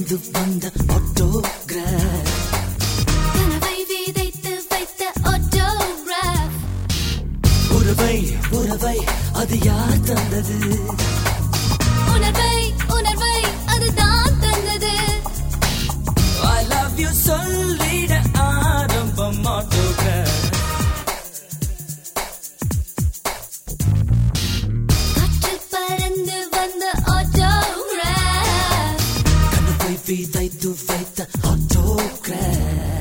பறந்து வந்த ஆட்டோகிராஃப் கனவை விதைத்து வைத்த autograph. உறவை உறவை அது யார் தந்தது உணர்வை உணர்வை அதுதான் தந்தது ஐ லவ் யூ சொல்லிட ஆரம்பம் ஆட்டோகிராஃப் காற்றில் பறந்து வந்த autograph. கனவை விதைத்து வைத்த ஆட்டோகிராஃப்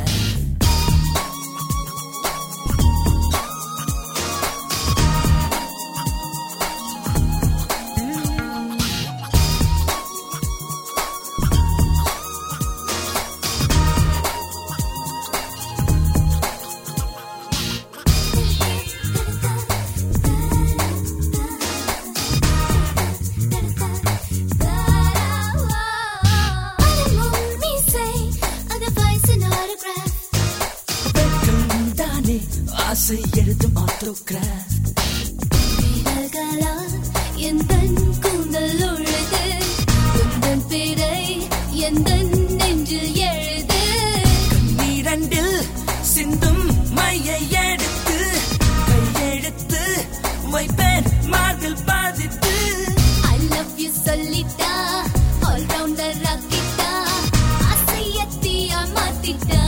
அடங்கும் மீசை, அது வயசின் autograph. வெட்கம் தானே ஆசை எழுதும் ஆட்டோகிராஃப் விரல்களால் எந்தன் கூந்தல் உழுது. உந்தன் பிறை எந்தன் நெஞ்சில் எழுது. நீரண்டில் சிந்தும் மையை எடுத்து கையெழுத்து வைப்பேன் மார்பில் பாதித்து I love you சொல்லிட்டா, all-rounder ஆக்கிட்டா, ஆசையத்தியா மாத்திட்டா.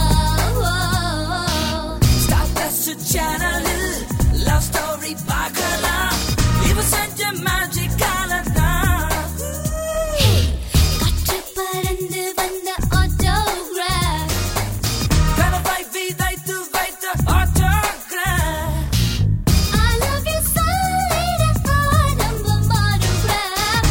ஸ்டார்டஸ் சேனலில் லவ் ஸ்டோரி பார்க்கலாம் இவ செஞ்ச மேஜிக் காலதான் Hey, காற்று பறந்து வந்த autograph. கனவை விதைத்து வைத்த ஆட்டோகிராஃப் I love you சொல்லிட ஆரம்பம் autograph.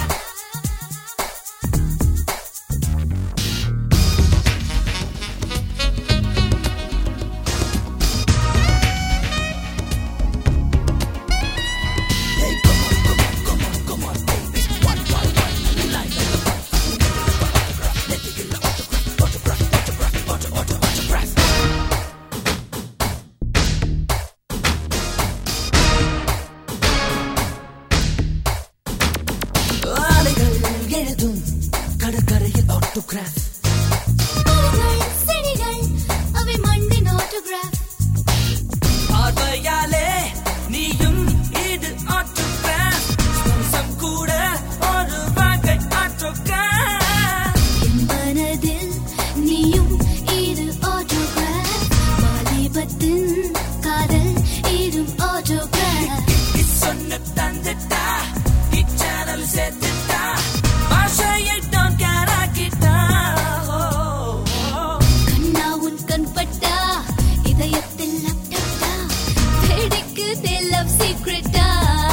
ஆலைகள் எழுதும் கடற்கரையில் ஆட்டோகிராஃப் மரங்கள், செடிகள், அவை மண்ணின் autograph. பார்வையாலே நீயும் இது ஆட்டோகிராஃப் ஸ்பர்சம் கூட ஒரு வகை ஆட்டோகிராஃப் என் மனதில் நீயும் இது autograph. வாலிபத்தின் காதல் இடும் autograph. சொன்ன தந்துட்டா இச்சேனல் சேர்த்துட்டா பாஷையை தான் கேராக்கிட்டா கண்ணா உன் கண் பட்டா, இதயத்தில் laptopடா, வெடிக்குதே love secretடா.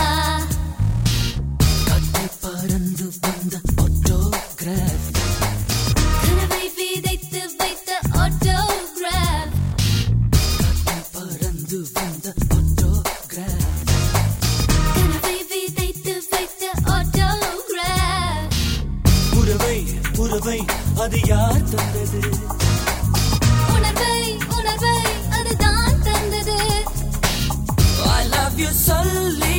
கட்டி பறந்து வந்த ஆட்டோகிராஃப் கனவை விதைத்து வைத்த autograph. கட்டி பறந்து வந்த ஆட்டோகிராஃப் கனவை விதைத்து வைத்த autograph. உறவை உறவை அது யார் தந்தது உணர்வை உணர்வை அதுதான் தந்தது ஐ லவ் யூ சொல்லி